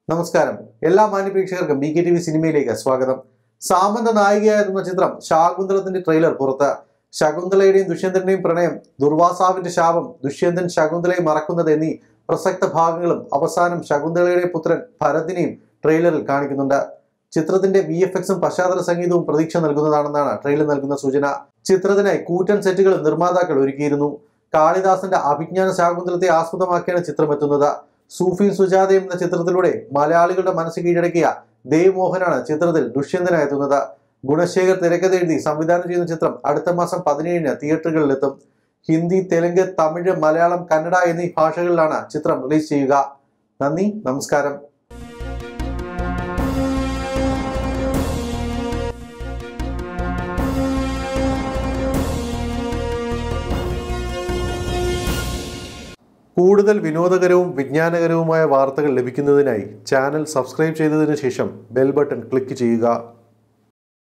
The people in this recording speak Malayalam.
നമസ്കാരം എല്ലാ മാന്യപ്രേക്ഷകർക്കും ബി കെ ടി വി സിനിമയിലേക്ക് സ്വാഗതം സാമന്ത നായികയായിരുന്ന ചിത്രം ശാകുന്തളത്തിന്റെ ട്രെയിലർ പുറത്ത് ശകുന്തളയുടെയും ദുഷ്യന്തന്റെയും പ്രണയം ദുർവാസാവിന്റെ ശാപം ദുഷ്യന്തൻ ശകുന്തളയെ മറക്കുന്നത് എന്നീ പ്രസക്ത ഭാഗങ്ങളും അവസാനം ശകുന്തളയുടെ പുത്രൻ ഭരതിനെയും ട്രെയിലറിൽ കാണിക്കുന്നുണ്ട് ചിത്രത്തിന്റെ വി എഫ് എക്സും പശ്ചാത്തല സംഗീതവും പ്രതീക്ഷ നൽകുന്നതാണെന്നാണ് ട്രെയിലർ നൽകുന്ന സൂചന ചിത്രത്തിനായി കൂറ്റൻ സെറ്റുകളും നിർമ്മാതാക്കൾ ഒരുക്കിയിരുന്നു കാളിദാസന്റെ അഭിജ്ഞാന ശാകുന്തളത്തെ ആസ്പദമാക്കിയാണ് ചിത്രം എത്തുന്നത് സൂഫിയും സുജാതയും എന്ന ചിത്രത്തിലൂടെ മലയാളികളുടെ മനസ്സ് കീഴടക്കിയ ദേവ് മോഹനാണ് ചിത്രത്തിൽ ദുഷ്യന്തനായെത്തുന്നത് ഗുണശേഖർ തിരക്കഥ എഴുതി സംവിധാനം ചെയ്യുന്ന ചിത്രം അടുത്ത മാസം പതിനേഴിന് തിയേറ്ററുകളിലെത്തും ഹിന്ദി തെലുങ്ക് തമിഴ് മലയാളം കന്നഡ എന്നീ ഭാഷകളിലാണ് ചിത്രം റിലീസ് ചെയ്യുക നന്ദി നമസ്കാരം കൂടുതൽ വിനോദകരവും വിജ്ഞാനകരവുമായ വാർത്തകൾ ലഭിക്കുന്നതിനായി ചാനൽ സബ്സ്ക്രൈബ് ചെയ്തതിനു ശേഷം ബെൽ ബട്ടൺ ക്ലിക്ക് ചെയ്യുക